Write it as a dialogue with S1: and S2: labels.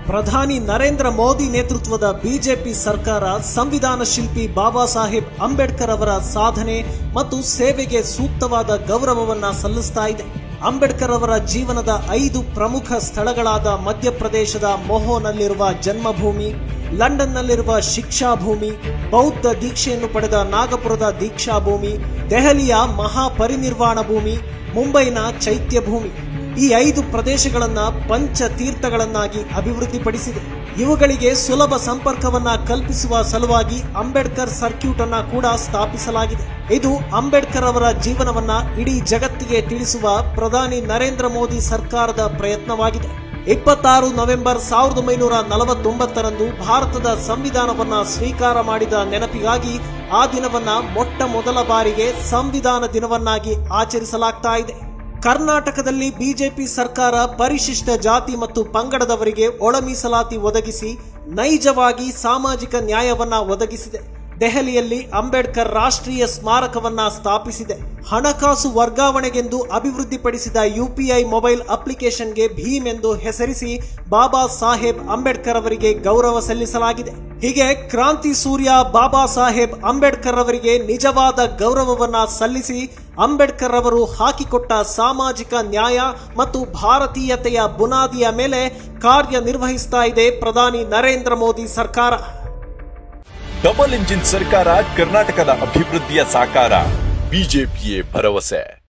S1: ಪ್ರಧಾನಿ ನರೇಂದ್ರ ಮೋದಿ ನೇತೃತ್ವದ ಬಿಜೆಪಿ ಸರ್ಕಾರ ಸಂವಿಧಾನ ಶಿಲ್ಪಿ ಬಾಬಾ ಸಾಹೇಬ್ ಅಂಬೇಡ್ಕರ್ ಅವರ ಸಾಧನೆ ಮತ್ತು ಸೇವೆಗೆ ಸೂಕ್ತವಾದ ಗೌರವವನ್ನ ಸಲ್ಲಿಸ್ತಾ ಇದೆ ಅಂಬೇಡ್ಕರ್ ಅವರ ಜೀವನದ ಐದು ಪ್ರಮುಖ ಸ್ಥಳಗಳಾದ ಮಧ್ಯಪ್ರದೇಶದ ಮೊಹೋನಲ್ಲಿರುವ ಜನ್ಮಭೂಮಿ ಲಂಡನ್ನಲ್ಲಿರುವ ಶಿಕ್ಷಾ ಭೂಮಿ ಬೌದ್ಧ ದೀಕ್ಷೆಯನ್ನು ಪಡೆದ ನಾಗಪುರದ ದೀಕ್ಷಾ ಭೂಮಿ ದೆಹಲಿಯ ಮಹಾಪರಿನಿರ್ವಾಣ ಭೂಮಿ ಮುಂಬೈನ ಚೈತ್ಯ ಭೂಮಿ ಈ ಐದು ಪ್ರದೇಶಗಳನ್ನ ಪಂಚ ತೀರ್ಥಗಳನ್ನಾಗಿ ಅಭಿವೃದ್ಧಿಪಡಿಸಿದೆ ಇವುಗಳಿಗೆ ಸುಲಭ ಸಂಪರ್ಕವನ್ನ ಕಲ್ಪಿಸುವ ಸಲುವಾಗಿ ಅಂಬೇಡ್ಕರ್ ಸರ್ಕ್ಯೂಟ್ ಅನ್ನ ಕೂಡ ಸ್ಥಾಪಿಸಲಾಗಿದೆ ಇದು ಅಂಬೇಡ್ಕರ್ ಅವರ ಜೀವನವನ್ನ ಇಡೀ ಜಗತ್ತಿಗೆ ತಿಳಿಸುವ ಪ್ರಧಾನಿ ನರೇಂದ್ರ ಮೋದಿ ಸರ್ಕಾರದ ಪ್ರಯತ್ನವಾಗಿದೆ ಇಪ್ಪತ್ತಾರು ನವೆಂಬರ್ ಸಾವಿರದ ಒಂಬೈನೂರ ನಲವತ್ತೊಂಬತ್ತರಂದು ಭಾರತದ ಸಂವಿಧಾನವನ್ನ ಸ್ವೀಕಾರ ಮಾಡಿದ ನೆನಪಿಗಾಗಿ ಆ ದಿನವನ್ನ ಮೊಟ್ಟ ಮೊದಲ ಬಾರಿಗೆ ಸಂವಿಧಾನ ದಿನವನ್ನಾಗಿ ಆಚರಿಸಲಾಗ್ತಾ ಇದೆ ಕರ್ನಾಟಕದಲ್ಲಿ ಬಿಜೆಪಿ ಸರ್ಕಾರ ಪರಿಶಿಷ್ಟ ಜಾತಿ ಮತ್ತು ಪಂಗಡದವರಿಗೆ ಒಳ ಮೀಸಲಾತಿ ಒದಗಿಸಿ ನೈಜವಾಗಿ ಸಾಮಾಜಿಕ ನ್ಯಾಯವನ್ನ ಒದಗಿಸಿದೆ ದೆಹಲಿಯಲ್ಲಿ ಅಂಬೇಡ್ಕರ್ ರಾಷ್ಟ್ರೀಯ ಸ್ಮಾರಕವನ್ನ ಸ್ಥಾಪಿಸಿದೆ ಹಣಕಾಸು ವರ್ಗಾವಣೆಗೆಂದು ಅಭಿವೃದ್ಧಿಪಡಿಸಿದ ಯುಪಿಐ ಮೊಬೈಲ್ ಅಪ್ಲಿಕೇಶನ್ಗೆ ಭೀಮ್ ಎಂದು ಹೆಸರಿಸಿ ಬಾಬಾ ಸಾಹೇಬ್ ಅಂಬೇಡ್ಕರ್ ಅವರಿಗೆ ಗೌರವ ಸಲ್ಲಿಸಲಾಗಿದೆ ಹೀಗೆ ಕ್ರಾಂತಿ ಸೂರ್ಯ ಬಾಬಾ ಸಾಹೇಬ್ ಅಂಬೇಡ್ಕರ್ ಅವರಿಗೆ ನಿಜವಾದ ಗೌರವವನ್ನ ಸಲ್ಲಿಸಿ ಅಂಬೇಡ್ಕರ್ ಅವರು ಹಾಕಿಕೊಟ್ಟ ಸಾಮಾಜಿಕ ನ್ಯಾಯ ಮತ್ತು ಭಾರತೀಯತೆಯ ಬುನಾದಿಯ ಮೇಲೆ ಕಾರ್ಯನಿರ್ವಹಿಸ್ತಾ ಇದೆ ಪ್ರಧಾನಿ ನರೇಂದ್ರ ಮೋದಿ ಸರ್ಕಾರ
S2: ಡಬಲ್ ಇಂಜಿನ್ ಸರ್ಕಾರ ಕರ್ನಾಟಕದ ಅಭಿವೃದ್ಧಿಯ ಸಾಕಾರ ಬಿಜೆಪಿಯೇ ಭರವಸೆ